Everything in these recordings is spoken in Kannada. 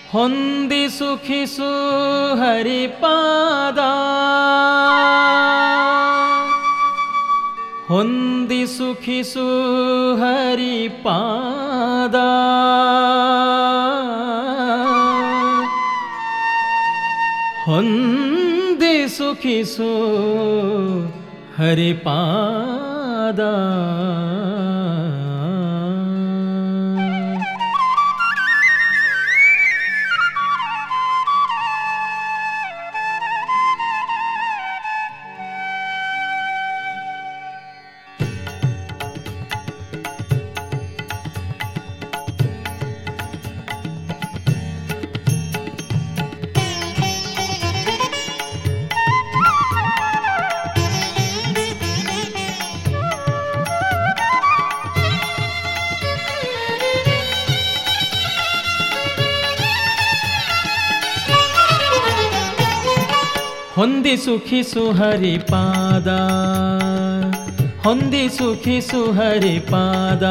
ಹೊಂದಿ ಸುಖಿಸು ಹರಿಪಾದ ಹೊಂದಿ ಸುಖಿಸು ಹರಿಪಾದ ಹೊಂದಿ ಸುಖಿಸು ಹರಿಪಾದ ಹೊಂದಿ ಸುಖಿಸು ಹರಿಪಾದ ಹೊಂದಿ ಸುಖಿಸು ಹರಿಪಾದ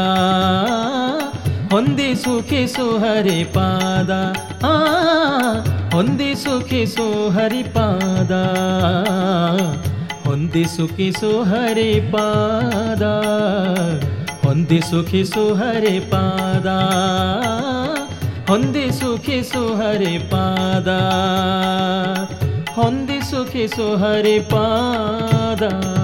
ಹೊಂದಿ ಸುಖಿಸು ಹರಿಪಾದ ಆ ಹೊಂದಿ ಸುಖಿಸು ಹರಿಪಾದ ಹೊಂದಿ ಸುಖಿಸು ಹರಿಪಾದ ಹೊಂದಿ ಸುಖಿಸು ಹರಿಪಾದ ಹೊಂದಿ ಸುಖಿಸು ಹರಿಪಾದ ಹೊಂದಿ ಸುಖಿಸು ಹರಿಪಾದ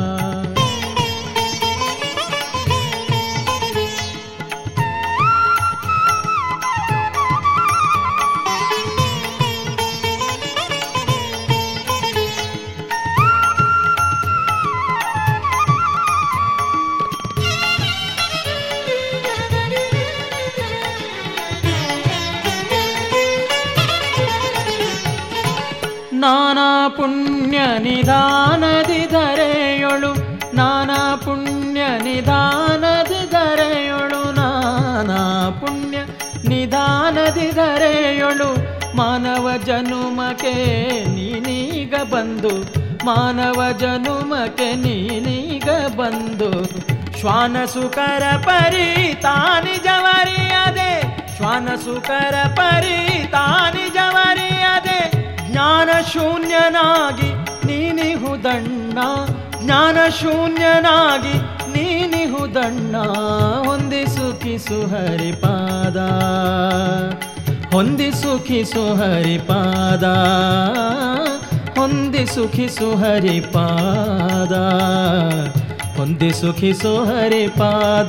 ನಾನಾ ಪುಣ್ಯ ನಿಧಾನದಿ ಧರೆಯೊಳು ನಾನಾ ಪುಣ್ಯ ನಿಧಾನದಿ ಧರೆಯೊಳು ನಾನಾ ಪುಣ್ಯ ನಿಧಾನದಿ ಧರೆಯೊಳು ಮಾನವ ಜನುಮಕ್ಕೆ ನೀನೀಗ ಬಂದು ಮಾನವ ಜನುಮಕ್ಕೆ ನೀನೀಗ ಬಂದು ಶ್ವಾನ ಸುಕರ ಪರಿ ತಾನಿ ಜವರಿಯದೆ ಶ್ವಾನ ಸುಕರ ಪರಿ ತಾನಿ ಜವರಿಯದೆ ಜ್ಞಾನ ಶೂನ್ಯನಾಗಿ ನೀನಿಹುದಣ್ಣ ಜ್ಞಾನ ಶೂನ್ಯನಾಗಿ ನೀನಿಹುದಣ್ಣ ಹೊಂದಿ ಸುಖಿಸು ಹರಿಪಾದ ಹೊಂದಿ ಸುಖಿಸು ಹರಿಪಾದ ಹೊಂದಿ ಸುಖಿಸು ಹರಿಪಾದ ಹೊಂದಿ ಸುಖಿಸು ಹರಿಪಾದ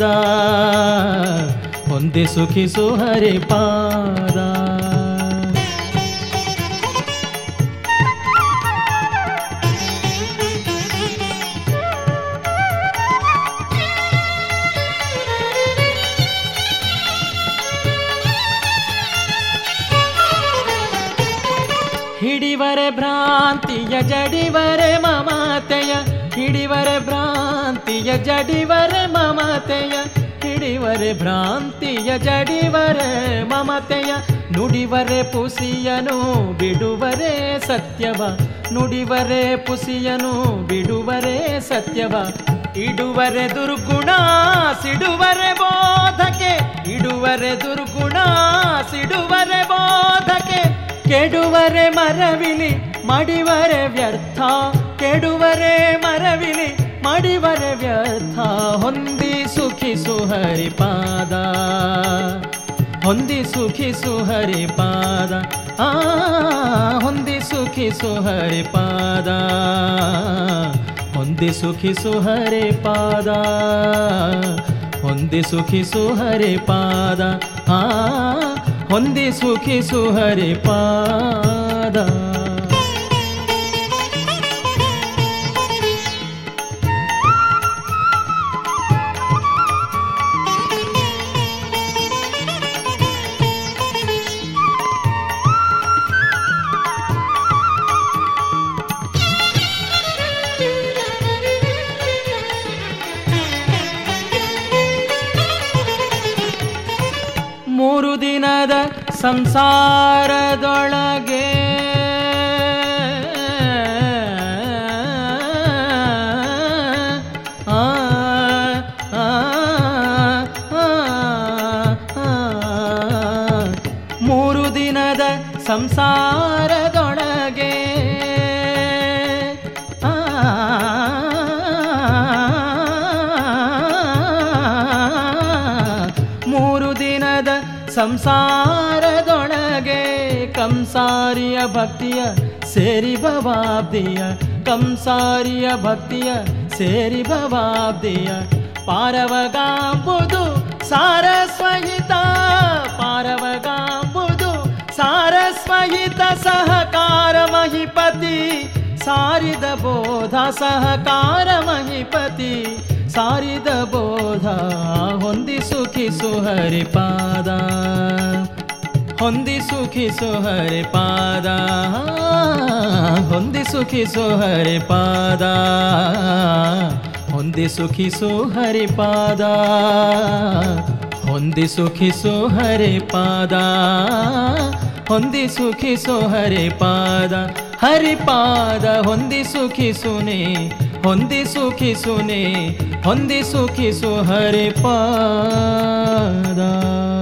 ಹೊಂದಿ ಸುಖಿಸು ಹರಿಪಾದ ಹಿಡಿವರೆ ಭ್ರಾಂತಿಯ ಜಡಿವರೆ ಮಮತೆಯ ಹಿಡಿವರೆ ಭ್ರಾಂತಿಯ ಜಡಿವರೆ ಮಮತೆಯ ಹಿಡಿವರೆ ಭ್ರಾಂತಿಯ ಜಡಿವರೆ ಮಮತೆಯ ನುಡಿವರೆ ಪುಸಿಯನು ಬಿಡುವರೆ ಸತ್ಯವ ನುಡಿವರೆ ಪುಸಿಯನು ಬಿಡುವರೆ ಸತ್ಯವ ಇಡುವರೆ ದುರ್ಗುಣ ಸಿಡುವರೆ ಬೋಧಕೆ ಇಡುವರೆ ದುರ್ಗುಣ ಸಿಡುವರೆ ಬೋಧಕೆ ಕೆಡುವರೆ ಮರವಿಲಿ ಮಡಿವರೆ ವ್ಯರ್ಥ ಕೆಡುವರೆ ಮರವಿಲಿ ಮಡಿವರೆ ವ್ಯರ್ಥ ಹೊಂದಿ ಸುಖಿಸು ಹರಿಪಾದ ಹೊಂದಿ ಸುಖಿಸು ಹರಿಪಾದ ಆ ಹೊಂದಿ ಸುಖಿಸು ಹರಿಪಾದ ಹೊಂದಿ ಸುಖಿಸು ಹರಿಪಾದ ಹೊಂದಿ ಸುಖಿಸು ಹರಿಪಾದ ಆ ಹೊಂದಿ ಸುಖಿಸು ಹರಿಪಾದ ಮೂರು ದಿನದ ಸಂಸಾರದೊಳಗೆ ಆ, ಆ, ಆ, ಆ, ಮೂರು ದಿನದ ಸಂಸಾರದೊಳಗೆ ಆ, ಮೂರು ದಿನದ ಸಂಸಾರದೊಳಗೆ ಕಂಸಾರಿಯ ಭಕ್ತಿಯ ಸೇರಿ ಭವಾಬ್ದಿಯ ಕಂಸಾರಿಯ ಭಕ್ತಿಯ ಸೇರಿ ಭವಾಬ್ದಿಯ ಪಾರವಗಾಂಬುದು ಸಾರಸ್ವಹಿತ ಪಾರವಗಾಂಬುದು ಸಾರಸ್ವಹಿತ ಸಹಕಾರ ಮಹಿಪತಿ ಸಾರಿದ ಬೋಧ ಸಹಕಾರ ಮಹಿಪತಿ ಸಾರಿದ ಬೋಧ ಹೊಂದಿ ಸುಖಿಸು ಹರಿಪಾದ ಹೊಂದಿ ಸುಖಿಸು ಹರಿಪಾದ ಹೊಂದಿ ಸುಖಿಸು ಹರಿಪಾದ ಹೊಂದಿ ಸುಖಿಸು ಹರಿಪಾದ ಹೊಂದಿ ಸುಖಿಸು ಹರಿಪಾದ ಹೊಂದಿ ಸುಖಿಸು ಹರಿಪಾದ ಹರಿಪಾದ ಹೊಂದಿ ಸುಖಿಸುನೆ ಹೊಂದಿ ಸುಖಿಸುನೆ ಹೊಂದಿ ಸುಖಿಸು ಹರಿಪಾದ